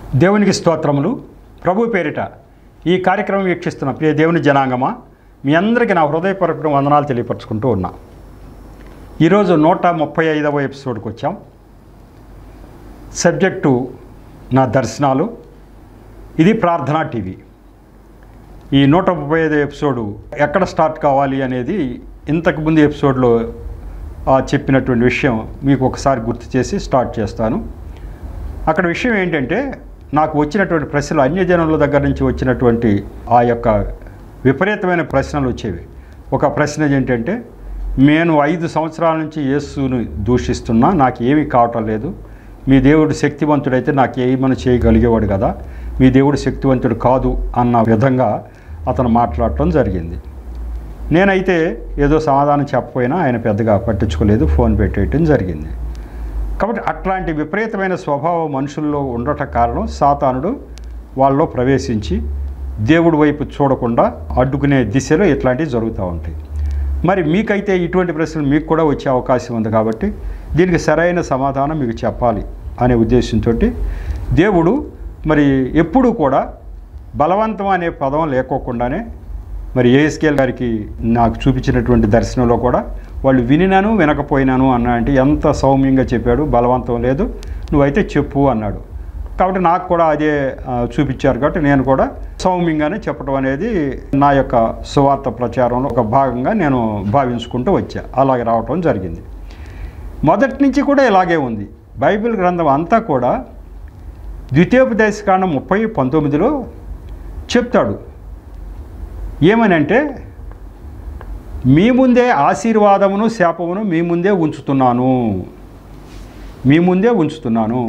దేవునికి స్తోత్రములు ప్రభు పేరిట ఈ కార్యక్రమం వీక్షిస్తున్న ప్రియ దేవుని జనాంగమా మీ అందరికీ నా హృదయపూర్వక వందనాలు తెలియపరచుకుంటూ ఉన్నా ఈరోజు నూట ముప్పై ఐదవ ఎపిసోడ్కి వచ్చాం సబ్జెక్టు నా దర్శనాలు ఇది ప్రార్థనా టీవీ ఈ నూట ముప్పై ఐదు ఎపిసోడు ఎక్కడ స్టార్ట్ కావాలి అనేది ఇంతకుముందు ఎపిసోడ్లో ఆ, చెప్పినటువంటి విషయం మీకు ఒకసారి గుర్తు చేసి స్టార్ట్ చేస్తాను అక్కడ విషయం ఏంటంటే నాకు వచ్చినటువంటి ప్రశ్నలు అన్యజనుల దగ్గర నుంచి వచ్చినటువంటి ఆ యొక్క విపరీతమైన ప్రశ్నలు వచ్చేవి ఒక ప్రశ్న ఏంటంటే నేను ఐదు సంవత్సరాల నుంచి యేసుని దూషిస్తున్నా నాకు ఏమీ కావటం లేదు మీ దేవుడు శక్తివంతుడైతే నాకు ఏమని చేయగలిగేవాడు కదా మీ దేవుడు శక్తివంతుడు కాదు అన్న విధంగా అతను మాట్లాడటం జరిగింది నేనైతే ఏదో సమాధానం చెప్పపోయినా ఆయన పెద్దగా పట్టించుకోలేదు ఫోన్ పెట్టేయటం జరిగింది కాబట్టి అట్లాంటి విపరీతమైన స్వభావం మనుషుల్లో ఉండట కారణం సాతానుడు వాళ్ళలో ప్రవేశించి దేవుడి వైపు చూడకుండా అడ్డుకునే దిశలో ఇట్లాంటివి జరుగుతూ ఉంటాయి మరి మీకైతే ఇటువంటి ప్రశ్నలు మీకు కూడా వచ్చే అవకాశం ఉంది కాబట్టి దీనికి సరైన సమాధానం మీకు చెప్పాలి అనే ఉద్దేశంతో దేవుడు మరి ఎప్పుడూ కూడా బలవంతం అనే పదం లేకోకుండానే మరి ఏఎస్కేల్ గారికి నాకు చూపించినటువంటి దర్శనంలో కూడా వాళ్ళు వినినాను వినకపోయినాను అన్న అంటే ఎంత సౌమ్యంగా చెప్పాడు బలవంతం లేదు నువ్వైతే చెప్పు అన్నాడు కాబట్టి నాకు కూడా అదే ఆ, చూపించారు కాబట్టి నేను కూడా సౌమ్యంగానే చెప్పడం అనేది నా యొక్క సువార్త ప్రచారంలో ఒక భాగంగా నేను భావించుకుంటూ వచ్చా అలాగే రావటం జరిగింది మొదటి నుంచి కూడా ఇలాగే ఉంది బైబిల్ గ్రంథం అంతా కూడా ద్వితీయోపదేశకాండం ముప్పై పంతొమ్మిదిలో చెప్తాడు ఏమనంటే మీ ముందే ఆశీర్వాదమును శాపమును మీ ముందే ఉంచుతున్నాను మీ ముందే ఉంచుతున్నాను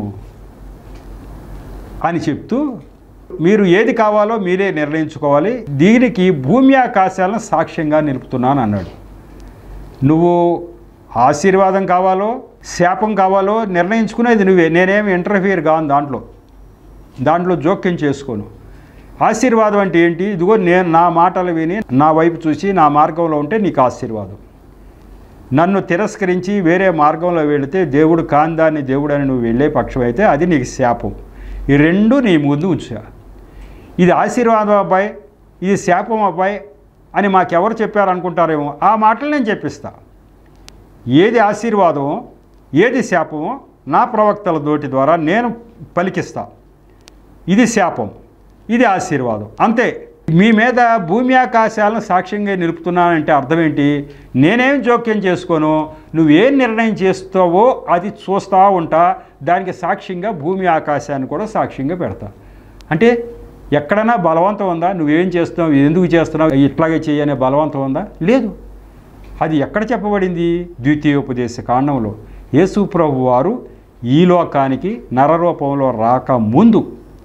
అని చెప్తూ మీరు ఏది కావాలో మీరే నిర్ణయించుకోవాలి దీనికి భూమి ఆకాశాలను సాక్ష్యంగా నిలుపుతున్నాను అన్నాడు నువ్వు ఆశీర్వాదం కావాలో శాపం కావాలో నిర్ణయించుకునేది నువ్వే నేనేమి ఇంటర్ఫియర్ కాను దాంట్లో దాంట్లో జోక్యం చేసుకోను ఆశీర్వాదం అంటే ఏంటి ఇదిగో నేను నా మాటలు విని నా వైపు చూసి నా మార్గంలో ఉంటే నీకు ఆశీర్వాదం నన్ను తిరస్కరించి వేరే మార్గంలో వెళితే దేవుడు కాందాన్ని దేవుడు అని నువ్వు వెళ్ళే పక్షం అయితే అది నీకు శాపం ఈ రెండు నీ ముందు ఉంచా ఇది ఆశీర్వాదం అబ్బాయి ఇది శాపం అబ్బాయి అని మాకెవరు చెప్పారనుకుంటారేమో ఆ మాటలు నేను చెప్పిస్తా ఏది ఆశీర్వాదమో ఏది శాపమో నా ప్రవక్తల దోటి ద్వారా నేను పలికిస్తా ఇది శాపం ఇది ఆశీర్వాదం అంతే మీ మీద భూమి ఆకాశాలను సాక్ష్యంగా నిలుపుతున్నానంటే అర్థం ఏంటి నేనేం జోక్యం చేసుకోను నువ్వేం నిర్ణయం చేస్తావో అది చూస్తూ ఉంటా దానికి సాక్ష్యంగా భూమి ఆకాశాన్ని కూడా సాక్ష్యంగా పెడతా అంటే ఎక్కడైనా బలవంతం ఉందా నువ్వేం చేస్తున్నావు ఎందుకు చేస్తున్నావు ఇట్లాగే చేయనే బలవంతం ఉందా లేదు అది ఎక్కడ చెప్పబడింది ద్వితీయోపదేశ కాండంలో యేసు ప్రభు వారు ఈ లోకానికి నరరూపంలో రాక ముందు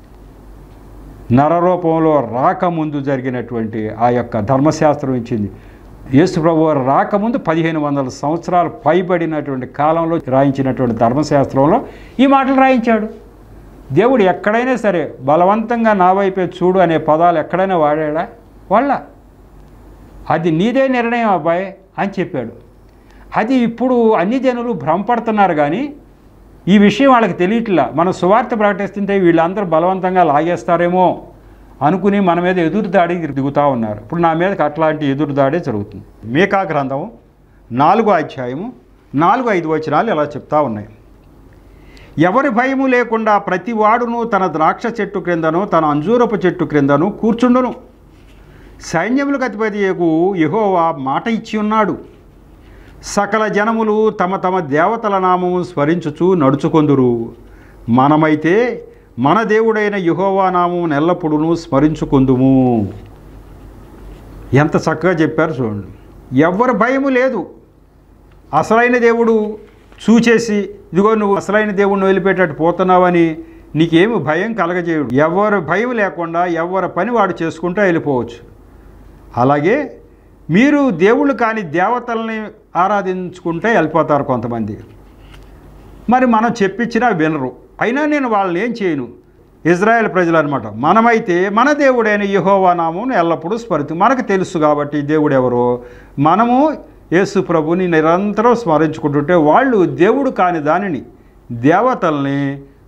నరరూపంలో రాకముందు జరిగినటువంటి ఆ యొక్క ధర్మశాస్త్రం ఇచ్చింది యేసు ప్రభు వారు రాకముందు పదిహేను వందల సంవత్సరాలు పైబడినటువంటి కాలంలో రాయించినటువంటి ధర్మశాస్త్రంలో ఈ మాటలు రాయించాడు దేవుడు ఎక్కడైనా సరే బలవంతంగా నా వైపే చూడు అనే పదాలు ఎక్కడైనా వాడాడా వాళ్ళ అది నీదే నిర్ణయం అబ్బాయి అని చెప్పాడు అది ఇప్పుడు అన్ని జనులు భ్రమపడుతున్నారు కానీ ఈ విషయం వాళ్ళకి తెలియట్లా మనం సువార్త ప్రకటిస్తుంటే వీళ్ళందరూ బలవంతంగా లాగేస్తారేమో అనుకుని మన మీద ఎదురుదాడి దిగుతూ ఉన్నారు ఇప్పుడు నా మీదకి అట్లాంటి ఎదురుదాడే జరుగుతుంది మేకా గ్రంథం నాలుగో అధ్యాయము నాలుగు ఐదు వచనాలు ఇలా చెప్తా ఉన్నాయి ఎవరి భయము లేకుండా ప్రతి వాడును తన ద్రాక్ష చెట్టు క్రిందను తన అంజూరపు చెట్టు క్రిందను కూర్చుండును సైన్యములకు అధిపతి ఏగు యెహోవా మాట ఇచ్చి ఉన్నాడు సకల జనములు తమ తమ దేవతల నామము స్మరించుచు నడుచుకొందురు మనమైతే మన దేవుడైన యెహోవా నామము ఎల్లప్పుడూ స్మరించుకుందుము ఎంత చక్కగా చెప్పారు చూడండి ఎవరి భయము లేదు అసలైన దేవుడు చూచేసి ఇదిగో నువ్వు అసలైన దేవుడిని వదిలిపెట్టట్టు పోతున్నావని నీకేమి భయం కలగజేయడు ఎవరు భయం లేకుండా ఎవరి పని వాడు చేసుకుంటూ వెళ్ళిపోవచ్చు అలాగే మీరు దేవుళ్ళు కాని దేవతల్ని ఆరాధించుకుంటే వెళ్ళిపోతారు కొంతమంది మరి మనం చెప్పించినా వినరు అయినా నేను వాళ్ళని ఏం చేయను ఇజ్రాయెల్ ప్రజలు అనమాట మనమైతే మన దేవుడైన యెహోవా నామం ఎల్లప్పుడూ స్మరితు మనకు తెలుసు కాబట్టి ఈ దేవుడు ఎవరో మనము యేసు ప్రభుని నిరంతరం స్మరించుకుంటుంటే వాళ్ళు దేవుడు కాని దానిని దేవతల్ని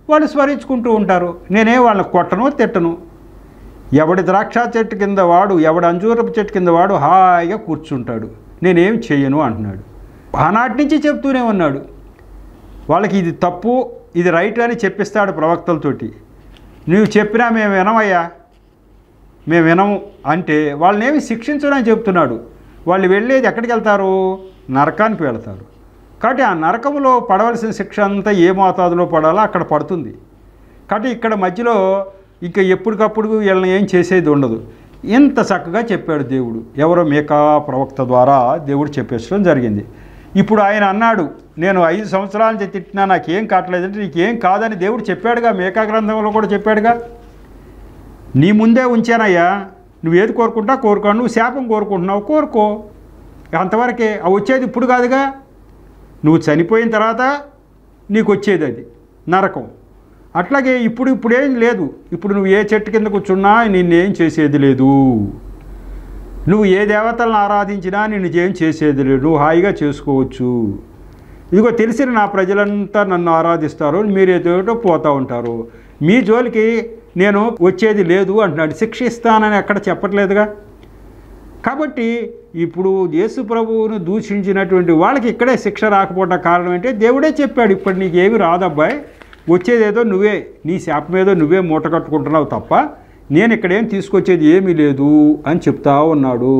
వాళ్ళు స్మరించుకుంటూ ఉంటారు నేనే వాళ్ళని కొట్టను తిట్టను ఎవడి ద్రాక్ష చెట్టు కింద వాడు ఎవడి అంజూరపు చెట్టు కింద వాడు హాయిగా కూర్చుంటాడు నేనేం చెయ్యను అంటున్నాడు ఆనాటి నుంచి చెప్తూనే ఉన్నాడు వాళ్ళకి ఇది తప్పు ఇది రైట్ అని చెప్పిస్తాడు ప్రవక్తలతోటి నువ్వు చెప్పినా మేము వినమయ్యా మేము వినము అంటే వాళ్ళని ఏమి శిక్షించడని చెప్తున్నాడు వాళ్ళు వెళ్ళేది ఎక్కడికి వెళ్తారు నరకానికి వెళ్తారు కాబట్టి ఆ నరకంలో పడవలసిన శిక్ష అంతా ఏ మోతాదులో పడాలో అక్కడ పడుతుంది కాబట్టి ఇక్కడ మధ్యలో ఇంకా ఎప్పటికప్పుడు వీళ్ళని ఏం చేసేది ఉండదు ఇంత చక్కగా చెప్పాడు దేవుడు ఎవరో మేకా ప్రవక్త ద్వారా దేవుడు చెప్పేసడం జరిగింది ఇప్పుడు ఆయన అన్నాడు నేను ఐదు సంవత్సరాల నుంచి తిట్టినా నాకేం కావట్లేదంటే నీకేం కాదని దేవుడు చెప్పాడుగా మేకా గ్రంథంలో కూడా చెప్పాడుగా నీ ముందే ఉంచానయ్యా నువ్వు ఏది కోరుకుంటా కోరుకో నువ్వు శాపం కోరుకుంటున్నావు కోరుకో అంతవరకే అవి వచ్చేది ఇప్పుడు కాదుగా నువ్వు చనిపోయిన తర్వాత నీకు వచ్చేది అది నరకం అట్లాగే ఇప్పుడు ఇప్పుడేం లేదు ఇప్పుడు నువ్వు ఏ చెట్టు కింద కూర్చున్నా నిన్నేం చేసేది లేదు నువ్వు ఏ దేవతలను ఆరాధించినా నిన్ను ఏం చేసేది లేదు నువ్వు హాయిగా చేసుకోవచ్చు ఇదిగో తెలిసిన నా ప్రజలంతా నన్ను ఆరాధిస్తారు మీరు ఏదో పోతూ ఉంటారు మీ జోలికి నేను వచ్చేది లేదు అంటున్నాడు శిక్షిస్తానని ఎక్కడ చెప్పట్లేదుగా కాబట్టి ఇప్పుడు యేసు ప్రభువును దూషించినటువంటి వాళ్ళకి ఇక్కడే శిక్ష రాకపోవడం కారణం ఏంటంటే దేవుడే చెప్పాడు ఇప్పుడు నీకు ఏమి రాదబ్బాయి వచ్చేదేదో నువ్వే నీ శాపం ఏదో నువ్వే మూట కట్టుకుంటున్నావు తప్ప నేను ఇక్కడేం తీసుకొచ్చేది ఏమీ లేదు అని చెప్తా ఉన్నాడు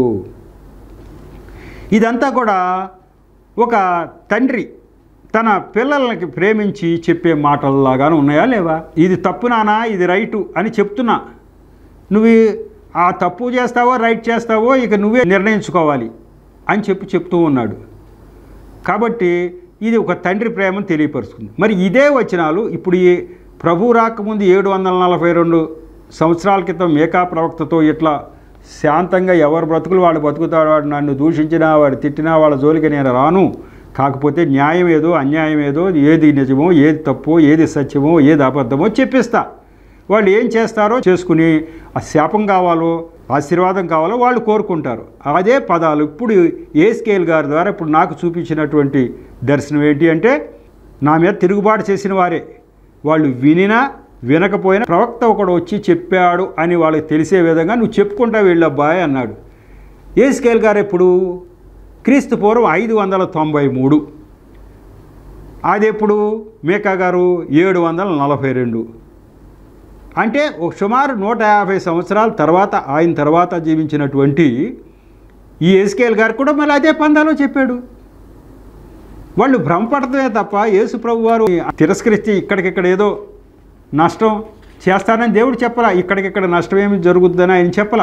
ఇదంతా కూడా ఒక తండ్రి తన పిల్లలకి ప్రేమించి చెప్పే మాటల్లాగానే ఉన్నాయా లేవా ఇది తప్పు నానా ఇది రైటు అని చెప్తున్నా నువ్వు ఆ తప్పు చేస్తావో రైట్ చేస్తావో ఇక నువ్వే నిర్ణయించుకోవాలి అని చెప్పి చెప్తూ ఉన్నాడు కాబట్టి ఇది ఒక తండ్రి ప్రేమను తెలియపరుస్తుంది మరి ఇదే వచనాలు ఇప్పుడు ఈ ప్రభు రాకముందు ఏడు వందల నలభై రెండు సంవత్సరాల క్రితం మేకా ప్రవక్తతో ఇట్లా శాంతంగా ఎవరు బ్రతుకులు వాడు బతుకుతాడు వాడు నన్ను దూషించినా వాడు తిట్టినా వాళ్ళ జోలికి నేను రాను కాకపోతే న్యాయం ఏదో అన్యాయం ఏదో ఏది నిజమో ఏది తప్పో ఏది సత్యమో ఏది అబద్ధమో చెప్పిస్తా వాళ్ళు ఏం చేస్తారో చేసుకుని ఆ శాపం కావాలో ఆశీర్వాదం కావాలో వాళ్ళు కోరుకుంటారు అదే పదాలు ఇప్పుడు ఏ స్కేల్ గారి ద్వారా ఇప్పుడు నాకు చూపించినటువంటి దర్శనం ఏంటి అంటే నా మీద తిరుగుబాటు చేసిన వారే వాళ్ళు వినినా వినకపోయినా ప్రవక్త ఒకడు వచ్చి చెప్పాడు అని వాళ్ళకి తెలిసే విధంగా నువ్వు చెప్పుకుంటా వెళ్ళబ్బాయ్ అన్నాడు ఏ స్కేల్ గారు ఎప్పుడు క్రీస్తు పూర్వం ఐదు వందల తొంభై మూడు అది ఎప్పుడు మేకా గారు ఏడు వందల నలభై రెండు అంటే ఒక సుమారు నూట యాభై సంవత్సరాల తర్వాత ఆయన తర్వాత జీవించినటువంటి ఈ ఎస్కేల్ గారు కూడా మళ్ళీ అదే పందాలో చెప్పాడు వాళ్ళు భ్రమపడటమే తప్ప యేసు ప్రభు వారు తిరస్కరించి ఇక్కడికిక్కడ ఏదో నష్టం చేస్తానని దేవుడు చెప్పలా ఇక్కడికిక్కడ నష్టం ఏమి జరుగుద్దని ఆయన చెప్పలా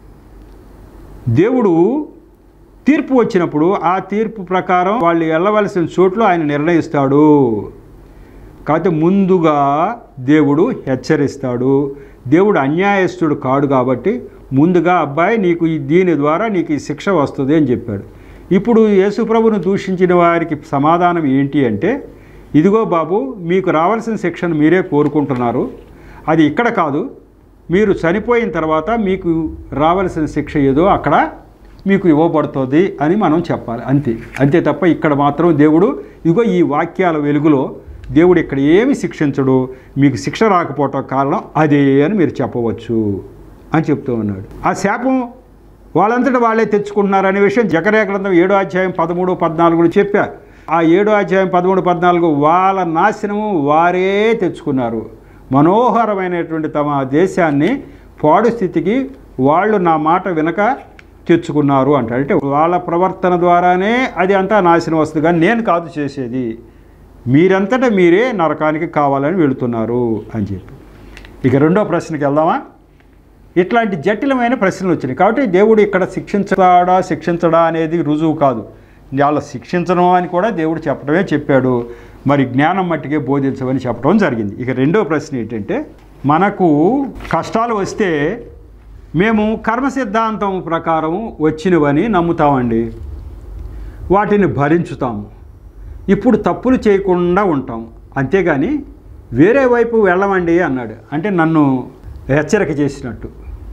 దేవుడు తీర్పు వచ్చినప్పుడు ఆ తీర్పు ప్రకారం వాళ్ళు వెళ్ళవలసిన చోట్లు ఆయన నిర్ణయిస్తాడు కాకపోతే ముందుగా దేవుడు హెచ్చరిస్తాడు దేవుడు అన్యాయస్తుడు కాడు కాబట్టి ముందుగా అబ్బాయి నీకు ఈ దీని ద్వారా నీకు ఈ శిక్ష వస్తుంది అని చెప్పాడు ఇప్పుడు యేసుప్రభును దూషించిన వారికి సమాధానం ఏంటి అంటే ఇదిగో బాబు మీకు రావాల్సిన శిక్షను మీరే కోరుకుంటున్నారు అది ఇక్కడ కాదు మీరు చనిపోయిన తర్వాత మీకు రావాల్సిన శిక్ష ఏదో అక్కడ మీకు ఇవ్వబడుతుంది అని మనం చెప్పాలి అంతే అంతే తప్ప ఇక్కడ మాత్రం దేవుడు ఇదిగో ఈ వాక్యాల వెలుగులో దేవుడు ఇక్కడ ఏమి శిక్షించడు మీకు శిక్ష రాకపోవటం కారణం అదే అని మీరు చెప్పవచ్చు అని చెప్తూ ఉన్నాడు ఆ శాపం వాళ్ళంతటా వాళ్ళే తెచ్చుకుంటున్నారు అనే విషయం జకర్యా గ్రంథం ఏడో అధ్యాయం పదమూడు పద్నాలుగులో చెప్పారు ఆ ఏడో అధ్యాయం పదమూడు పద్నాలుగు వాళ్ళ నాశనము వారే తెచ్చుకున్నారు మనోహరమైనటువంటి తమ దేశాన్ని పాడు స్థితికి వాళ్ళు నా మాట వినక తెచ్చుకున్నారు అంటారు అంటే వాళ్ళ ప్రవర్తన ద్వారానే అది అంతా నాశనం వస్తుంది కానీ నేను కాదు చేసేది మీరంతటా మీరే నరకానికి కావాలని వెళుతున్నారు అని చెప్పి ఇక రెండో ప్రశ్నకి వెళ్దామా ఇట్లాంటి జటిలమైన ప్రశ్నలు వచ్చినాయి కాబట్టి దేవుడు ఇక్కడ శిక్షించడా శిక్షించడా అనేది రుజువు కాదు వాళ్ళ శిక్షించడం అని కూడా దేవుడు చెప్పడమే చెప్పాడు మరి జ్ఞానం మట్టికే బోధించమని చెప్పడం జరిగింది ఇక రెండో ప్రశ్న ఏంటంటే మనకు కష్టాలు వస్తే మేము కర్మ సిద్ధాంతం ప్రకారం వచ్చినవని నమ్ముతామండి వాటిని భరించుతాము ఇప్పుడు తప్పులు చేయకుండా ఉంటాం అంతేగాని వేరే వైపు వెళ్ళమండి అన్నాడు అంటే నన్ను హెచ్చరిక చేసినట్టు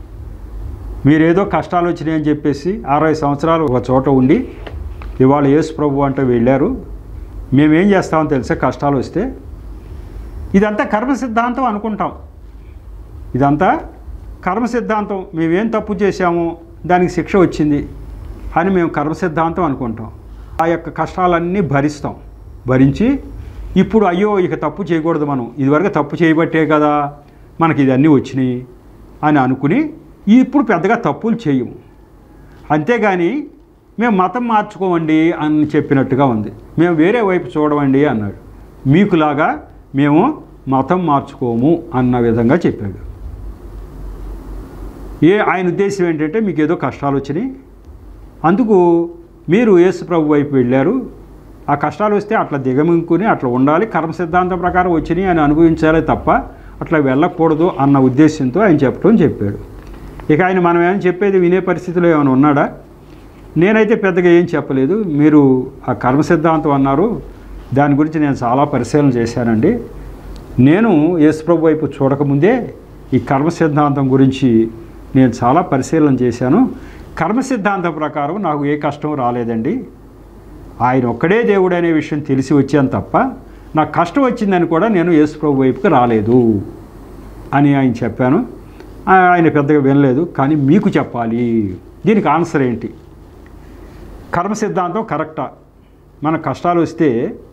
మీరేదో కష్టాలు వచ్చినాయని చెప్పేసి అరవై సంవత్సరాలు ఒక చోట ఉండి ఇవాళ యేసు ప్రభు అంటే వెళ్ళారు మేమేం చేస్తామో తెలుసా కష్టాలు వస్తే ఇదంతా కర్మ సిద్ధాంతం అనుకుంటాం ఇదంతా కర్మ సిద్ధాంతం మేమేం తప్పు చేశామో దానికి శిక్ష వచ్చింది అని మేము కర్మ సిద్ధాంతం అనుకుంటాం ఆ యొక్క కష్టాలన్నీ భరిస్తాం భరించి ఇప్పుడు అయ్యో ఇక తప్పు చేయకూడదు మనం ఇదివరకు తప్పు చేయబట్టే కదా మనకి ఇదన్నీ వచ్చినాయి అని అనుకుని ఇప్పుడు పెద్దగా తప్పులు చేయము అంతేగాని మేము మతం మార్చుకోమండి అని చెప్పినట్టుగా ఉంది మేము వేరే వైపు చూడమండి అన్నాడు మీకులాగా మేము మతం మార్చుకోము అన్న విధంగా చెప్పాడు ఏ ఆయన ఉద్దేశం ఏంటంటే మీకు ఏదో కష్టాలు వచ్చినాయి అందుకు మీరు యేసు ప్రభు వైపు వెళ్ళారు ఆ కష్టాలు వస్తే అట్లా దిగమింకుని అట్లా ఉండాలి కర్మ సిద్ధాంతం ప్రకారం వచ్చినాయి అని అనుభవించాలి తప్ప అట్లా వెళ్ళకూడదు అన్న ఉద్దేశంతో ఆయన చెప్పడం చెప్పాడు ఇక ఆయన మనం ఏమైనా చెప్పేది వినే పరిస్థితిలో ఏమైనా ఉన్నాడా నేనైతే పెద్దగా ఏం చెప్పలేదు మీరు ఆ కర్మ సిద్ధాంతం అన్నారు దాని గురించి నేను చాలా పరిశీలన చేశానండి నేను యేసుప్రభు వైపు చూడకముందే ఈ కర్మ సిద్ధాంతం గురించి నేను చాలా పరిశీలన చేశాను కర్మ సిద్ధాంతం ప్రకారం నాకు ఏ కష్టం రాలేదండి ఆయన ఒక్కడే దేవుడు అనే విషయం తెలిసి వచ్చాను తప్ప నాకు కష్టం వచ్చిందని కూడా నేను యేసుప్రభు వైపుకి రాలేదు అని ఆయన చెప్పాను ఆ- ఆయన పెద్దగా వినలేదు కానీ మీకు చెప్పాలి దీనికి ఆన్సర్ ఏంటి కర్మ సిద్ధాంతం కరెక్టా మన కష్టాలు వస్తే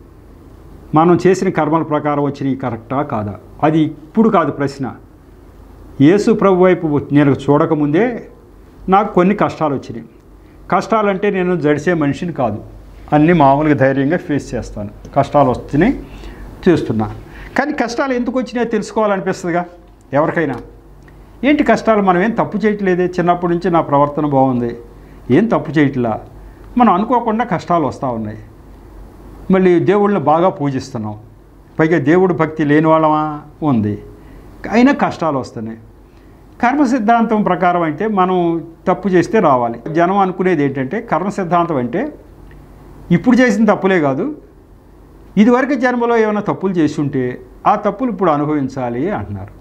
మనం చేసిన కర్మల ప్రకారం వచ్చినవి కరెక్టా కాదా అది ఇప్పుడు కాదు ప్రశ్న యేసు ప్రభు వైపు నేను చూడకముందే నాకు కొన్ని కష్టాలు వచ్చినాయి కష్టాలంటే నేను జడిసే మనిషిని కాదు అన్నీ మామూలుగా ధైర్యంగా ఫేస్ చేస్తాను కష్టాలు వస్తున్నాయి చేస్తున్నా కానీ కష్టాలు ఎందుకు వచ్చినాయో తెలుసుకోవాలనిపిస్తుందిగా ఎవరికైనా ఏంటి కష్టాలు మనం ఏం తప్పు చేయట్లేదే చిన్నప్పటి నుంచి నా ప్రవర్తన బాగుంది ఏం తప్పు చేయట్లా మనం అనుకోకుండా కష్టాలు వస్తూ ఉన్నాయి మళ్ళీ దేవుళ్ళని బాగా పూజిస్తున్నాం పైగా దేవుడు భక్తి లేని వాళ్ళమా ఉంది అయినా కష్టాలు వస్తున్నాయి కర్మ సిద్ధాంతం ప్రకారం అంటే మనం తప్పు చేస్తే రావాలి జనం అనుకునేది ఏంటంటే కర్మ సిద్ధాంతం అంటే ఇప్పుడు చేసిన తప్పులే కాదు ఇదివరకు జన్మలో ఏమైనా తప్పులు చేసి ఉంటే ఆ తప్పులు ఇప్పుడు అనుభవించాలి అంటున్నారు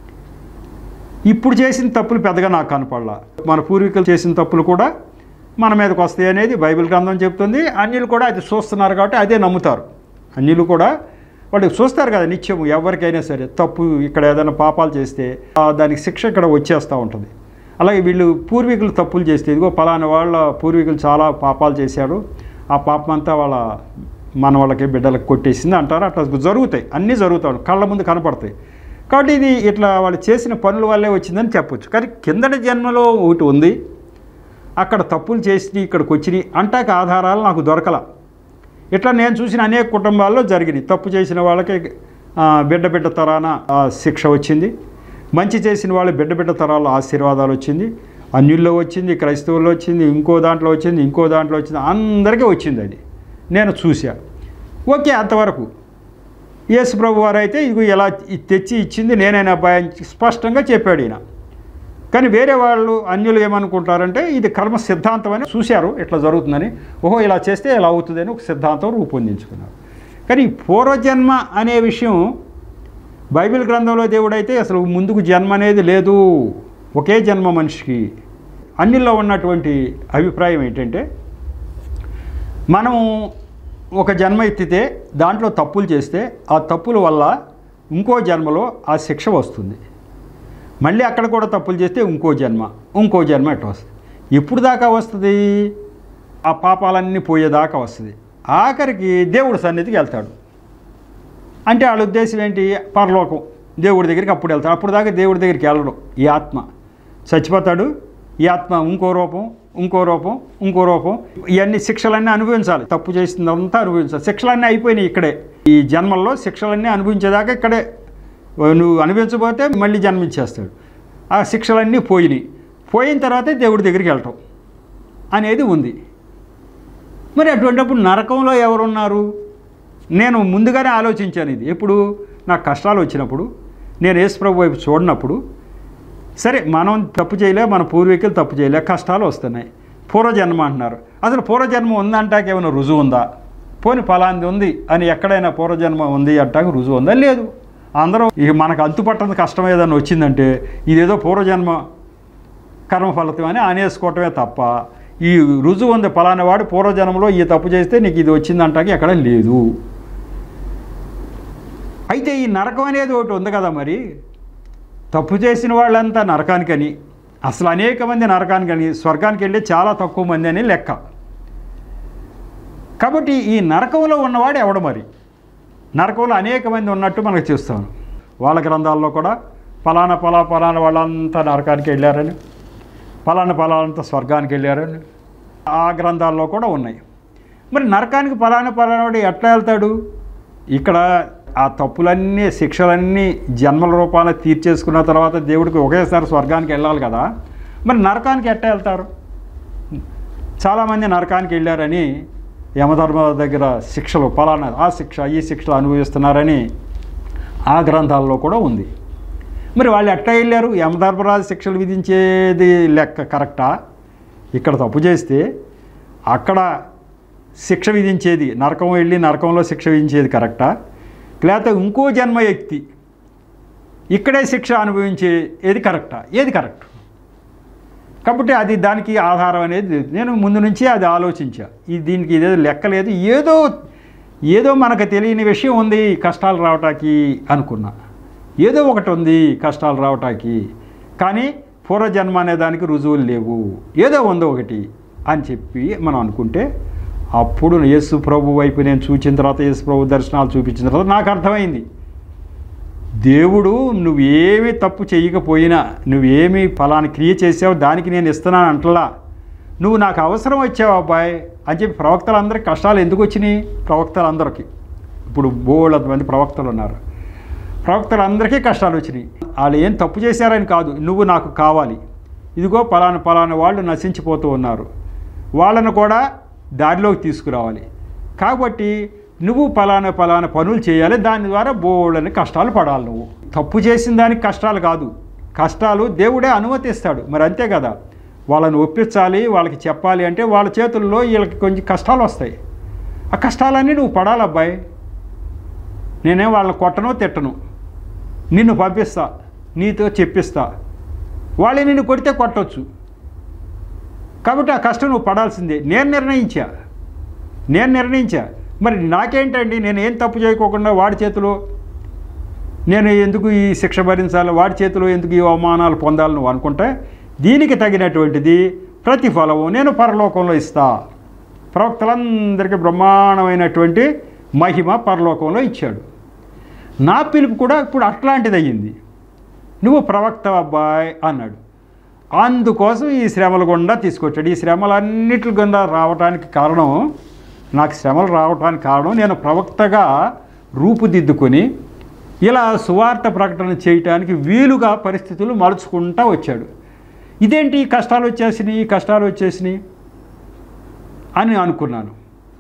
ఇప్పుడు చేసిన తప్పులు పెద్దగా నాకు కనపడలా మన పూర్వీకులు చేసిన తప్పులు కూడా మన మీదకి వస్తాయి అనేది బైబిల్ గ్రంథం చెప్తుంది అన్యులు కూడా అది చూస్తున్నారు కాబట్టి అదే నమ్ముతారు అన్యులు కూడా వాళ్ళు చూస్తారు కదా నిత్యం ఎవరికైనా సరే తప్పు ఇక్కడ ఏదైనా పాపాలు చేస్తే ఆ దానికి శిక్ష ఇక్కడ వచ్చేస్తూ ఉంటుంది అలాగే వీళ్ళు పూర్వీకులు తప్పులు చేస్తే ఇదిగో పలానా వాళ్ళ పూర్వీకులు చాలా పాపాలు చేశారు ఆ పాపం అంతా వాళ్ళ మన వాళ్ళకి బిడ్డలకు కొట్టేసింది అంటారు అట్లా జరుగుతాయి అన్నీ జరుగుతాయి కళ్ళ ముందు కనపడతాయి కాబట్టి ఇది ఇట్లా వాళ్ళు చేసిన పనుల వల్లే వచ్చిందని చెప్పొచ్చు కానీ కిందటి జన్మలో ఒకటి ఉంది అక్కడ తప్పులు చేసి ఇక్కడికి వచ్చినాయి అంటాక ఆధారాలు నాకు దొరకల ఇట్లా నేను చూసిన అనేక కుటుంబాల్లో జరిగినాయి తప్పు చేసిన వాళ్ళకి ఆ, బిడ్డ బిడ్డ తరాన ఆ, శిక్ష వచ్చింది మంచి చేసిన వాళ్ళు బిడ్డ బిడ్డ తరాల ఆశీర్వాదాలు వచ్చింది అన్యుల్లో వచ్చింది క్రైస్తవుల్లో వచ్చింది ఇంకో దాంట్లో వచ్చింది ఇంకో దాంట్లో వచ్చింది అందరికీ వచ్చింది అది నేను చూసా ఓకే అంతవరకు యేసు ప్రభు వారు అయితే ఇది ఇలా ఇ- తెచ్చి ఇచ్చింది నేనైనా అబ్బాయి స్పష్టంగా చెప్పాడు ఈయన కానీ వేరే వాళ్ళు అన్యులు ఏమనుకుంటారంటే ఇది కర్మ సిద్ధాంతం అని చూశారు ఇట్లా జరుగుతుందని ఓహో ఇలా చేస్తే ఇలా అవుతుందని ఒక సిద్ధాంతం రూపొందించుకున్నారు కానీ ఈ పూర్వజన్మ అనే విషయం బైబిల్ గ్రంథంలో దేవుడైతే అసలు ముందుకు జన్మ అనేది లేదు ఒకే జన్మ మనిషికి అన్నిల్లో ఉన్నటువంటి అభిప్రాయం ఏంటంటే మనం ఒక జన్మ ఎత్తితే దాంట్లో తప్పులు చేస్తే ఆ తప్పుల వల్ల ఇంకో జన్మలో ఆ శిక్ష వస్తుంది మళ్ళీ అక్కడ కూడా తప్పులు చేస్తే ఇంకో జన్మ ఇంకో జన్మ ఎట్లా వస్తుంది ఎప్పుడు దాకా వస్తుంది ఆ పాపాలన్నీ పోయేదాకా వస్తుంది ఆఖరికి దేవుడి సన్నిధికి వెళ్తాడు అంటే వాళ్ళ ఉద్దేశం ఏంటి పరలోకం దేవుడి దగ్గరికి అప్పుడు వెళ్తాడు అప్పుడు దాకా దేవుడి దగ్గరికి వెళ్ళడం ఈ ఆత్మ చచ్చిపోతాడు ఈ ఆత్మ ఇంకో రూపం ఇంకో రూపం ఇంకో రూపం ఇవన్నీ శిక్షలన్నీ అనుభవించాలి తప్పు చేసిందంతా అనుభవించాలి శిక్షలన్నీ అయిపోయినాయి ఇక్కడే ఈ జన్మల్లో శిక్షలన్నీ అనుభవించేదాకా ఇక్కడే నువ్వు అనుభవించబోతే మళ్ళీ జన్మించేస్తాడు ఆ శిక్షలన్నీ పోయినాయి పోయిన తర్వాతే దేవుడి దగ్గరికి వెళ్ళటం అనేది ఉంది మరి అటువంటిప్పుడు నరకంలో ఎవరున్నారు నేను ముందుగానే ఆలోచించాను ఇది ఎప్పుడు నాకు కష్టాలు వచ్చినప్పుడు నేను యేసుప్రభు వైపు చూడనప్పుడు సరే మనం తప్పు చేయలే మన పూర్వీకులు తప్పు చేయలే కష్టాలు వస్తున్నాయి పూర్వజన్మ అంటున్నారు అసలు పూర్వజన్మ ఉందంటాక ఏమైనా రుజువు ఉందా పోని ఫలాంది ఉంది అని ఎక్కడైనా పూర్వజన్మ ఉంది అంటాక రుజువు ఉందా లేదు అందరూ ఇక మనకు అంతుపట్టని కష్టం ఏదైనా వచ్చిందంటే ఇదేదో పూర్వజన్మ కర్మఫలితం అని అనేసుకోవటమే తప్ప ఈ రుజువు ఉంది ఫలానా వాడు పూర్వజన్మలో ఈ తప్పు చేస్తే నీకు ఇది వచ్చిందంటాకి ఎక్కడ లేదు అయితే ఈ నరకం అనేది ఒకటి ఉంది కదా మరి తప్పు చేసిన వాళ్ళంతా నరకానికని అసలు అనేక మంది నరకానికని స్వర్గానికి వెళ్ళి చాలా తక్కువ మంది అని లెక్క కాబట్టి ఈ నరకంలో ఉన్నవాడు ఎవడు మరి నరకంలో అనేక మంది ఉన్నట్టు మనకు చూస్తాం వాళ్ళ గ్రంథాల్లో కూడా ఫలానా పలా ఫలానా వాళ్ళంతా నరకానికి వెళ్ళారని ఫలానా ఫలానంతా స్వర్గానికి వెళ్ళారని ఆ గ్రంథాల్లో కూడా ఉన్నాయి మరి నరకానికి ఫలానా ఫలానాడు ఎట్లా వెళ్తాడు ఇక్కడ ఆ తప్పులన్నీ శిక్షలన్నీ జన్మల రూపాన తీర్చేసుకున్న తర్వాత దేవుడికి ఒకేసారి స్వర్గానికి వెళ్ళాలి కదా మరి నరకానికి ఎట్లా వెళ్తారు చాలామంది నరకానికి వెళ్ళారని యమధర్మ దగ్గర శిక్షలు ఫలానా ఆ శిక్ష ఈ శిక్షలు అనుభవిస్తున్నారని ఆ గ్రంథాల్లో కూడా ఉంది మరి వాళ్ళు ఎట్లా వెళ్ళారు యమధర్మరాజు శిక్షలు విధించేది లెక్క కరెక్టా ఇక్కడ తప్పు చేస్తే అక్కడ శిక్ష విధించేది నరకం వెళ్ళి నరకంలో శిక్ష విధించేది కరెక్టా లేకపోతే ఇంకో జన్మ వ్యక్తి ఇక్కడే శిక్ష అనుభవించే ఏది కరెక్టా ఏది కరెక్ట్ కాబట్టి అది దానికి ఆధారం అనేది లేదు. నేను ముందు నుంచి అది ఆలోచించా ఈ దీనికి ఇదేదో లెక్కలేదు ఏదో ఏదో మనకు తెలియని విషయం ఉంది ఈ కష్టాలు రావటానికి అనుకున్నా ఏదో ఒకటి ఉంది కష్టాలు రావటానికి కానీ పూర్వజన్మ అనే దానికి రుజువులు లేవు ఏదో ఉంది ఒకటి అని చెప్పి మనం అనుకుంటే అప్పుడు యేసు ప్రభు వైపు నేను చూచిన తర్వాత యేసు ప్రభు దర్శనాలు చూపించిన తర్వాత నాకు అర్థమైంది దేవుడు నువ్వేమీ తప్పు చేయకపోయినా నువ్వేమి ఫలాని క్రియ చేసావు దానికి నేను ఇస్తున్నాను అంటలా నువ్వు నాకు అవసరం వచ్చావు అబ్బాయి అని చెప్పి ప్రవక్తలందరికీ కష్టాలు ఎందుకు వచ్చినాయి ప్రవక్తలందరికీ ఇప్పుడు బోళ్ళ మంది ప్రవక్తలు ఉన్నారు ప్రవక్తలందరికీ కష్టాలు వచ్చినాయి వాళ్ళు ఏం తప్పు చేశారని కాదు నువ్వు నాకు కావాలి ఇదిగో పలానా పలానా వాళ్ళు నశించిపోతూ ఉన్నారు వాళ్ళను కూడా దారిలోకి తీసుకురావాలి కాబట్టి నువ్వు పలానా పలానా పనులు చేయాలి దాని ద్వారా బోళ్ళని కష్టాలు పడాలి నువ్వు తప్పు చేసిన దానికి కష్టాలు కాదు కష్టాలు దేవుడే అనుమతిస్తాడు మరి అంతే కదా వాళ్ళని ఒప్పించాలి వాళ్ళకి చెప్పాలి అంటే వాళ్ళ చేతుల్లో వీళ్ళకి కొంచెం కష్టాలు వస్తాయి ఆ కష్టాలన్నీ నువ్వు పడాలి అబ్బాయి నేనేం వాళ్ళని కొట్టను తిట్టను నిన్ను పంపిస్తా నీతో చెప్పిస్తా వాళ్ళు నిన్ను కొడితే కొట్టొచ్చు కాబట్టి ఆ కష్టం నువ్వు పడాల్సిందే నేను నిర్ణయించా నేను నిర్ణయించా మరి నాకేంటండి నేను ఏం తప్పు చేయకోకుండా వాడి చేతిలో నేను ఎందుకు ఈ శిక్ష భరించాలి వాడి చేతిలో ఎందుకు ఈ అవమానాలు పొందాలి నువ్వు అనుకుంటే దీనికి తగినటువంటిది ప్రతిఫలము నేను పరలోకంలో ఇస్తా ప్రవక్తలందరికీ బ్రహ్మాండమైనటువంటి మహిమ పరలోకంలో ఇచ్చాడు నా పిలుపు కూడా ఇప్పుడు అట్లాంటిది అయ్యింది నువ్వు ప్రవక్త అబ్బాయ్ అన్నాడు అందుకోసం ఈ శ్రమల గుండా తీసుకొచ్చాడు ఈ శ్రమలన్నిటి గుండా రావడానికి కారణం నాకు శ్రమలు రావడానికి కారణం నేను ప్రవక్తగా రూపుదిద్దుకొని ఇలా సువార్త ప్రకటన చేయటానికి వీలుగా పరిస్థితులు మలుచుకుంటా వచ్చాడు ఇదేంటి ఈ కష్టాలు వచ్చేసినాయి ఈ కష్టాలు వచ్చేసినాయి అని అనుకున్నాను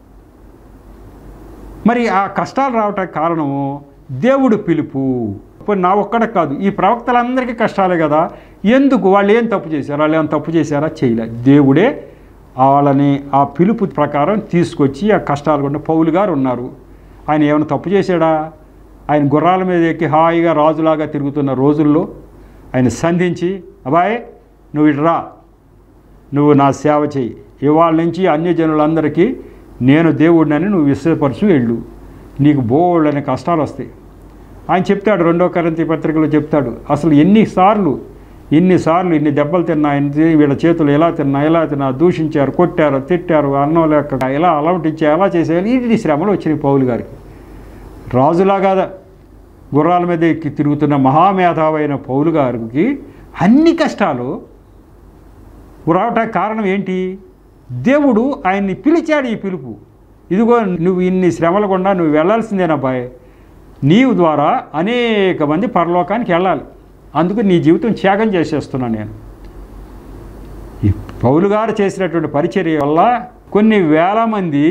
మరి ఆ కష్టాలు రావటానికి కారణము దేవుడు పిలుపు ఇప్పుడు నా ఒక్కడ కాదు ఈ ప్రవక్తలందరికీ కష్టాలే కదా ఎందుకు వాళ్ళు ఏం తప్పు చేశారు వాళ్ళు ఏం తప్పు చేశారా చేయలే దేవుడే వాళ్ళని ఆ పిలుపు ప్రకారం తీసుకొచ్చి ఆ కష్టాలు కూడా పౌలు గారు ఉన్నారు ఆయన ఏమైనా తప్పు చేశాడా ఆయన గుర్రాల మీద ఎక్కి హాయిగా రాజులాగా తిరుగుతున్న రోజుల్లో ఆయన సంధించి అబ్బాయ్ నువ్వు ఇటు రా నువ్వు నా సేవ చేయి ఇవాళ నుంచి అన్యజనులందరికీ నేను దేవుడినని నువ్వు విశ్వపరచు వెళ్ళు నీకు బోళ్ళని కష్టాలు వస్తాయి ఆయన చెప్తాడు రెండో కరంతి పత్రికలో చెప్తాడు అసలు ఎన్నిసార్లు ఎన్నిసార్లు ఇన్ని దెబ్బలు తిన్నా ఎన్ని వీళ్ళ చేతులు ఎలా తిన్నా ఎలా తిన్నా దూషించారు కొట్టారు తిట్టారు అన్నం లేక ఎలా అలవటించా ఎలా చేసేయాలి ఇన్ని శ్రమలు వచ్చినాయి పౌలు గారికి రాజులాగా గుర్రాల మీద ఎక్కి తిరుగుతున్న మహామేధావైన పౌలు గారికి అన్ని కష్టాలు రావటానికి కారణం ఏంటి దేవుడు ఆయన్ని పిలిచాడు ఈ పిలుపు ఇదిగో నువ్వు ఇన్ని శ్రమల గుండా నువ్వు వెళ్ళాల్సిందేనబ్బాయ్ నీవు ద్వారా అనేక మంది పరలోకానికి వెళ్ళాలి అందుకు నీ జీవితం త్యాగం చేసేస్తున్నాను నేను ఈ పౌలు గారు చేసినటువంటి పరిచర్య వల్ల కొన్ని వేల మంది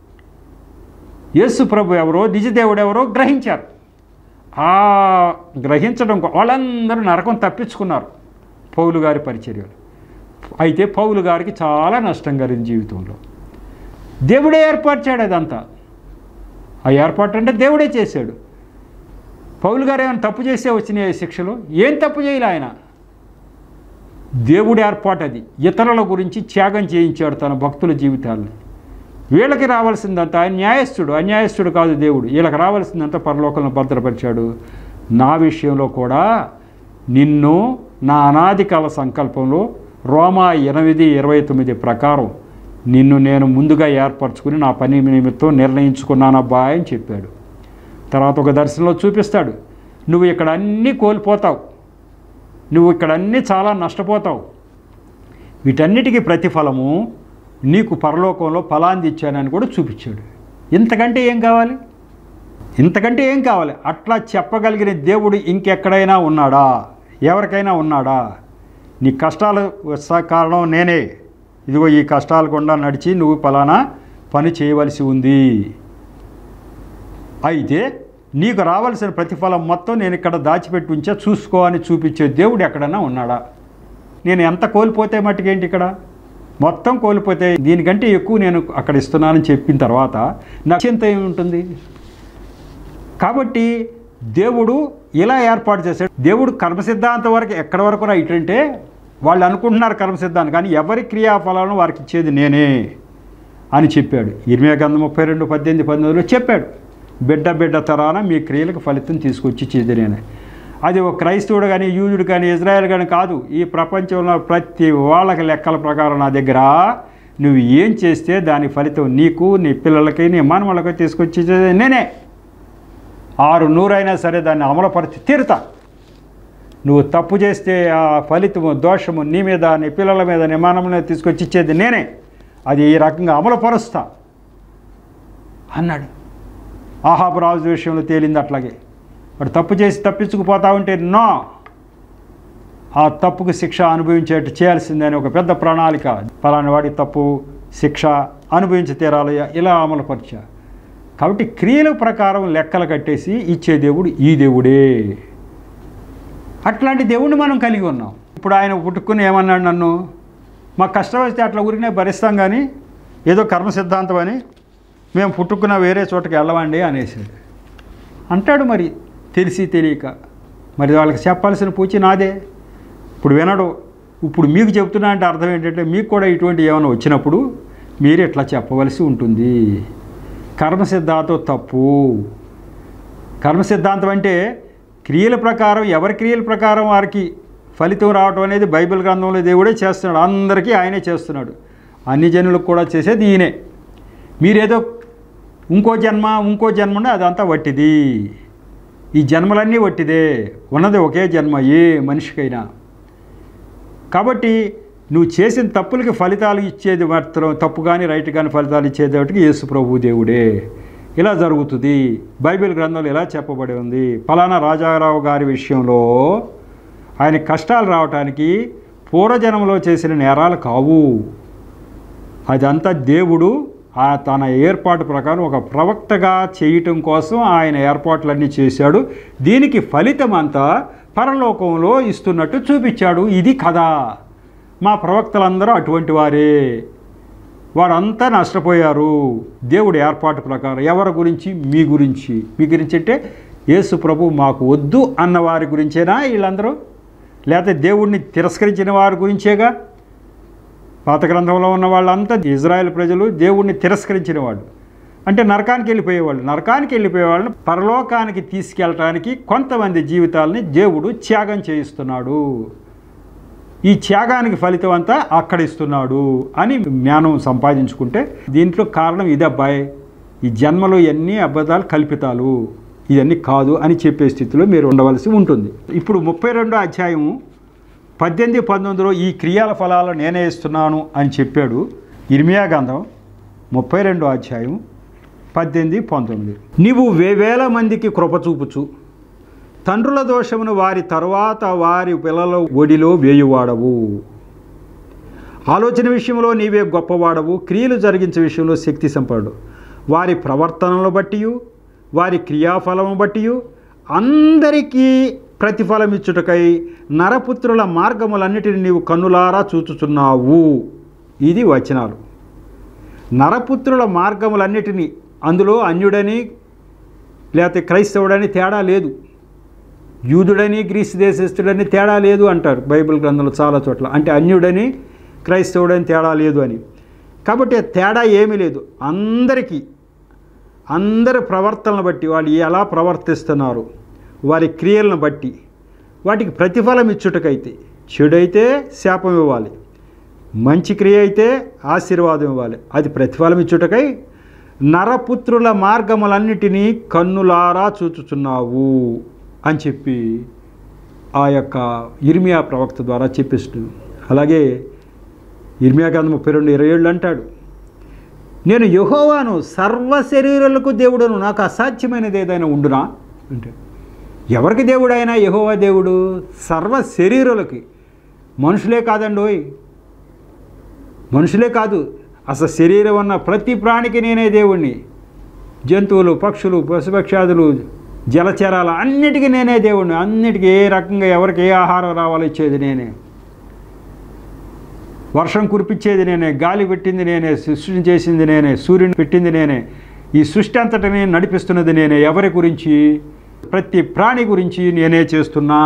యేసు ప్రభు ఎవరో నిజదేవుడు ఎవరో గ్రహించారు ఆ గ్రహించడం కో- వాళ్ళందరూ నరకం తప్పించుకున్నారు పౌలు గారి పరిచర్యలు అయితే పౌలు గారికి చాలా నష్టం కలిగింది జీవితంలో దేవుడే ఏర్పరిచాడు అదంతా ఆ ఏర్పాటు అంటే దేవుడే చేశాడు పౌలు గారు ఏమైనా తప్పు చేసే వచ్చినాయి శిక్షలు ఏం తప్పు చేయలే ఆయన దేవుడి ఏర్పాటు అది ఇతరుల గురించి త్యాగం చేయించాడు తన భక్తుల జీవితాలను వీళ్ళకి రావాల్సిందంతా ఆయన న్యాయస్థుడు అన్యాయస్థుడు కాదు దేవుడు వీళ్ళకి రావాల్సిందంతా పరలోకంలో భద్రపరిచాడు నా విషయంలో కూడా నిన్ను నా అనాది కాల సంకల్పంలో రోమా ఎనిమిది ఇరవై తొమ్మిది ప్రకారం నిన్ను నేను ముందుగా ఏర్పరచుకుని నా పని నిమిత్తం నిర్ణయించుకున్నానబ్బా అని చెప్పాడు తర్వాత ఒక దర్శనంలో చూపిస్తాడు నువ్వు ఇక్కడ అన్నీ కోల్పోతావు నువ్వు ఇక్కడ అన్నీ చాలా నష్టపోతావు వీటన్నిటికీ ప్రతిఫలము నీకు పరలోకంలో ఫలాంది ఇచ్చానని కూడా చూపించాడు ఇంతకంటే ఏం కావాలి ఇంతకంటే ఏం కావాలి అట్లా చెప్పగలిగిన దేవుడు ఇంకెక్కడైనా ఉన్నాడా ఎవరికైనా ఉన్నాడా నీ కష్టాలు వస్తా కారణం నేనే ఇదిగో ఈ కష్టాలు గుండా నడిచి నువ్వు ఫలానా పని చేయవలసి ఉంది అయితే నీకు రావాల్సిన ప్రతిఫలం మొత్తం నేను ఇక్కడ దాచిపెట్టి ఉంచా చూసుకో అని చూపించే దేవుడు ఎక్కడన్నా ఉన్నాడా నేను ఎంత కోల్పోతే మట్టుకేంటి ఇక్కడ మొత్తం కోల్పోతే దీనికంటే ఎక్కువ నేను అక్కడ ఇస్తున్నానని చెప్పిన తర్వాత నాకు చింత ఏమి ఉంటుంది కాబట్టి దేవుడు ఇలా ఏర్పాటు చేశాడు దేవుడు కర్మ సిద్ధాంతం వరకు ఎక్కడి వరకు రైట్ అంటే వాళ్ళు అనుకుంటున్నారు కర్మ సిద్ధాంతం కానీ ఎవరి క్రియాఫలాలను వారికి ఇచ్చేది నేనే అని చెప్పాడు ఇరవై గంధ ముప్పై రెండు పద్దెనిమిది పంతొమ్మిదిలో చెప్పాడు బిడ్డ బిడ్డ తరాన మీ క్రియలకు ఫలితం తీసుకొచ్చి ఇచ్చేది నేనే అది ఒక క్రైస్తవుడు కానీ యూదుడు కానీ ఇజ్రాయెల్ కానీ కాదు ఈ ప్రపంచంలో ప్రతి వాళ్ళకి లెక్కల ప్రకారం నా దగ్గర నువ్వు ఏం చేస్తే దాని ఫలితం నీకు నీ పిల్లలకి నీ మనవళ్ళకి తీసుకొచ్చి ఇచ్చేది నేనే ఆరు నూరైనా సరే దాన్ని అమలుపరిచి తీరుతా నువ్వు తప్పు చేస్తే ఆ ఫలితము దోషము నీ మీద నీ పిల్లల మీద నీ మానవ మీద తీసుకొచ్చి ఇచ్చేది నేనే అది ఈ రకంగా అమలుపరుస్తా అన్నాడు ఆహాబు రాజు విషయంలో తేలింది అట్లాగే వాడు తప్పు చేసి తప్పించుకుపోతా ఉంటే నో ఆ తప్పుకు శిక్ష అనుభవించేట్టు చేయాల్సిందని ఒక పెద్ద ప్రణాళిక పలాని వాడి తప్పు శిక్ష అనుభవించి తీరాలి ఇలా అమలుపరిచా కాబట్టి క్రియల ప్రకారం లెక్కలు కట్టేసి ఇచ్చే దేవుడు ఈ దేవుడే అట్లాంటి దేవుడిని మనం కలిగి ఉన్నాం ఇప్పుడు ఆయన పుట్టుకుని ఏమన్నాడు నన్ను మాకు కష్టం వస్తే అట్లా ఊరినే భరిస్తాం కానీ ఏదో కర్మ సిద్ధాంతం అని మేము పుట్టుకున్న వేరే చోటకి వెళ్ళమండి అనేసాడు అంటాడు మరి తెలిసి తెలియక మరి వాళ్ళకి చెప్పాల్సిన పూచి నాదే ఇప్పుడు వినడు ఇప్పుడు మీకు చెప్తున్నా అంటే అర్థం ఏంటంటే మీకు కూడా ఇటువంటి ఏమైనా వచ్చినప్పుడు మీరు ఇట్లా చెప్పవలసి ఉంటుంది కర్మ సిద్ధాంతం తప్పు కర్మ సిద్ధాంతం అంటే క్రియల ప్రకారం ఎవరి క్రియల ప్రకారం వారికి ఫలితం రావటం అనేది బైబిల్ గ్రంథంలో దేవుడే చేస్తున్నాడు అందరికీ ఆయనే చేస్తున్నాడు అన్ని జనులకు కూడా చేసేది ఈయనే మీరేదో ఇంకో జన్మ ఇంకో జన్మ ఉంటే అదంతా వట్టిది ఈ జన్మలన్నీ వట్టిదే ఉన్నది ఒకే జన్మ ఏ మనిషికైనా కాబట్టి నువ్వు చేసిన తప్పులకి ఫలితాలు ఇచ్చేది మాత్రం తప్పు కానీ రైట్ కానీ ఫలితాలు ఇచ్చేది ఒకటికి యేసు ప్రభు దేవుడే ఇలా జరుగుతుంది బైబిల్ గ్రంథంలో ఇలా చెప్పబడి ఉంది ఫలానా రాజారావు గారి విషయంలో ఆయన కష్టాలు రావటానికి పూర్వజన్మలో చేసిన నేరాలు కావు అదంతా దేవుడు ఆ తన ఏర్పాటు ప్రకారం ఒక ప్రవక్తగా చేయటం కోసం ఆయన ఏర్పాట్లన్నీ చేశాడు దీనికి ఫలితం అంతా పరలోకంలో ఇస్తున్నట్టు చూపించాడు ఇది కథ మా ప్రవక్తలందరూ అటువంటి వారే వారంతా నష్టపోయారు దేవుడి ఏర్పాటు ప్రకారం ఎవరి గురించి మీ గురించి మీ గురించి అంటే యేసు ప్రభు మాకు వద్దు అన్న వారి గురించేనా వీళ్ళందరూ లేకపోతే దేవుడిని తిరస్కరించిన వారి గురించేగా పాత గ్రంథంలో ఉన్న వాళ్ళంతా ఇజ్రాయెల్ ప్రజలు దేవుణ్ణి తిరస్కరించిన వాళ్ళు అంటే నరకానికి వెళ్ళిపోయేవాళ్ళు నరకానికి వెళ్ళిపోయేవాళ్ళని పరలోకానికి తీసుకెళ్ళటానికి కొంతమంది జీవితాలని దేవుడు త్యాగం చేయిస్తున్నాడు ఈ త్యాగానికి ఫలితం అంతా అక్కడ ఇస్తున్నాడు అని జ్ఞానం సంపాదించుకుంటే దీంట్లో కారణం ఇది అబ్బాయి ఈ జన్మలో ఎన్ని అబద్ధాలు కల్పితాలు ఇవన్నీ కాదు అని చెప్పే స్థితిలో మీరు ఉండవలసి ఉంటుంది ఇప్పుడు ముప్పై రెండో అధ్యాయము పద్దెనిమిది పంతొమ్మిదిలో ఈ క్రియాల ఫలాలు నేనే ఇస్తున్నాను అని చెప్పాడు ఇర్మియా గంధం ముప్పై రెండో అధ్యాయం పద్దెనిమిది పంతొమ్మిది నీవు వేవేల మందికి కృప చూపుచు తండ్రుల దోషమును వారి తరువాత వారి పిల్లల ఒడిలో వేయువాడవు ఆలోచన విషయంలో నీవే గొప్పవాడవు క్రియలు జరిగించే విషయంలో శక్తి సంపడు వారి ప్రవర్తనను బట్టి వారి క్రియాఫలము బట్టి అందరికీ ప్రతిఫలం ఇచ్చుటకై నరపుత్రుల మార్గములన్నిటిని నీవు కన్నులారా చూచుచున్నావు ఇది వచనాలు నరపుత్రుల మార్గములన్నిటినీ అందులో అన్యుడని లేకపోతే క్రైస్తవుడని తేడా లేదు యూదుడని గ్రీసు దేశస్థుడని తేడా లేదు అంటారు బైబిల్ గ్రంథంలో చాలా చోట్ల అంటే అన్యుడని క్రైస్తవుడని తేడా లేదు అని కాబట్టి తేడా ఏమీ లేదు అందరికీ అందరి ప్రవర్తనను బట్టి వాళ్ళు ఎలా ప్రవర్తిస్తున్నారు వారి క్రియలను బట్టి వాటికి ప్రతిఫలం ఇచ్చుటకైతే చెడైతే శాపం ఇవ్వాలి మంచి క్రియ అయితే ఆశీర్వాదం ఇవ్వాలి అది ప్రతిఫలం ఇచ్చుటకై నరపుత్రుల మార్గములన్నిటినీ కన్నులారా చూచుచున్నావు అని చెప్పి ఆ యొక్క ఇర్మియా ప్రవక్త ద్వారా చెప్పిస్తుంది అలాగే ఇర్మియా గ్రంథం ముప్పై రెండు ఇరవై ఏళ్ళు అంటాడు నేను యహోవాను సర్వ శరీరాలకు దేవుడను నాకు అసాధ్యమైనది ఏదైనా ఉండునా అంటే ఎవరికి దేవుడు అయినా యహోవా దేవుడు సర్వ శరీరాలకి మనుషులే కాదండోయ్ మనుషులే కాదు అసలు శరీరం ఉన్న ప్రతి ప్రాణికి నేనే దేవుణ్ణి జంతువులు పక్షులు పశుపక్షాదులు జలచరాలు అన్నిటికీ నేనే దేవుణ్ణి అన్నిటికీ ఏ రకంగా ఎవరికి ఏ ఆహారం రావాలో ఇచ్చేది నేనే వర్షం కురిపించేది నేనే గాలి పెట్టింది నేనే సృష్టిని చేసింది నేనే సూర్యుని పెట్టింది నేనే ఈ సృష్టి అంతటిని నడిపిస్తున్నది నేనే ఎవరి గురించి ప్రతి ప్రాణి గురించి నేనే చేస్తున్నా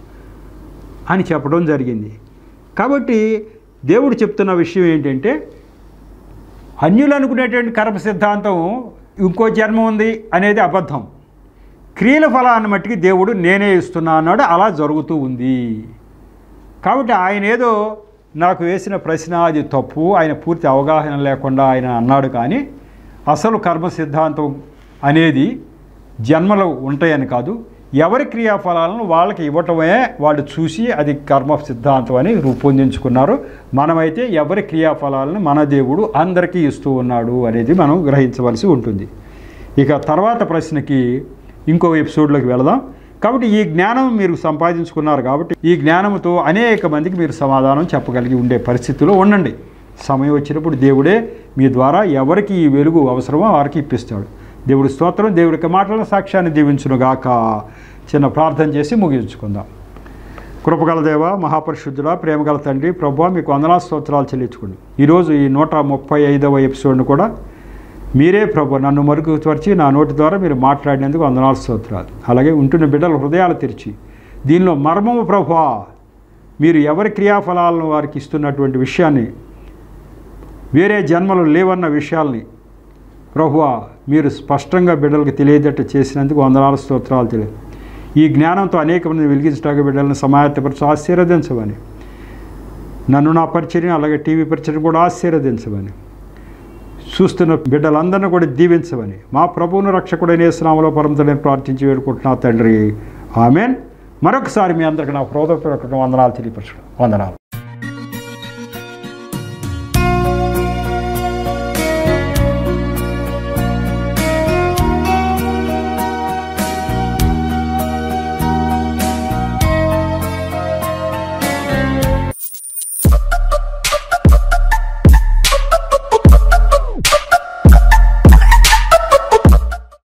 అని చెప్పడం జరిగింది కాబట్టి దేవుడు చెప్తున్న విషయం ఏంటంటే అన్యులు అనుకునేటువంటి కర్మ సిద్ధాంతం ఇంకో జన్మ ఉంది అనేది అబద్ధం క్రియల ఫలాన్ని మట్టికి దేవుడు నేనే ఇస్తున్నా అన్నాడు అలా జరుగుతూ ఉంది కాబట్టి ఆయన ఏదో నాకు వేసిన ప్రశ్న అది తప్పు ఆయన పూర్తి అవగాహన లేకుండా ఆయన అన్నాడు కానీ అసలు కర్మ సిద్ధాంతం అనేది జన్మలు ఉంటాయని కాదు ఎవరి క్రియాఫలాలను వాళ్ళకి ఇవ్వటమే వాళ్ళు చూసి అది కర్మ సిద్ధాంతం అని రూపొందించుకున్నారు మనమైతే ఎవరి క్రియాఫలాలను మన దేవుడు అందరికీ ఇస్తూ ఉన్నాడు అనేది మనం గ్రహించవలసి ఉంటుంది ఇక తర్వాత ప్రశ్నకి ఇంకో ఎపిసోడ్లోకి వెళదాం కాబట్టి ఈ జ్ఞానం మీరు సంపాదించుకున్నారు కాబట్టి ఈ జ్ఞానంతో అనేక మందికి మీరు సమాధానం చెప్పగలిగి ఉండే పరిస్థితిలో ఉండండి సమయం వచ్చినప్పుడు దేవుడే మీ ద్వారా ఎవరికి ఈ వెలుగు అవసరమో వారికి ఇప్పిస్తాడు దేవుడి స్తోత్రం దేవుడికి మాటల సాక్ష్యాన్ని దీవించునుగాక చిన్న ప్రార్థన చేసి ముగించుకుందాం కృపగల దేవ మహాపరిశుద్ధుడ ప్రేమగల తండ్రి ప్రభు మీకు వందనా స్తోత్రాలు చెల్లించుకోండి ఈరోజు ఈ నూట ముప్పై ఐదవ ఎపిసోడ్ను కూడా మీరే ప్రభు నన్ను మరుగుపరిచి నా నోటి ద్వారా మీరు మాట్లాడినందుకు వందనాలు స్తోత్రాలు అలాగే ఉంటున్న బిడ్డల హృదయాలు తెరిచి దీనిలో మర్మము ప్రభు మీరు ఎవరి క్రియాఫలాలను వారికి ఇస్తున్నటువంటి విషయాన్ని వేరే జన్మలు లేవన్న విషయాల్ని ప్రభువా మీరు స్పష్టంగా బిడ్డలకు తెలియదట్టు చేసినందుకు వందనాలు స్తోత్రాలు తెలియదు ఈ జ్ఞానంతో అనేక మంది వెలిగించడానికి బిడ్డలను సమాయత్తపరిచి ఆశీర్వదించమని నన్ను నా పరిచర్ని అలాగే టీవీ పరిచయం కూడా ఆశీర్వదించమని చూస్తున్న బిడ్డలందరినీ కూడా దీవించమని మా ప్రభువును రక్షకుడైన స్నామలో పరంతని ప్రార్థించి వేడుకుంటున్నా తండ్రి ఆమెన్ మరొకసారి మీ అందరికి నా హృదయపూర్వక వందనాలు తెలియపరచడం వందనాలు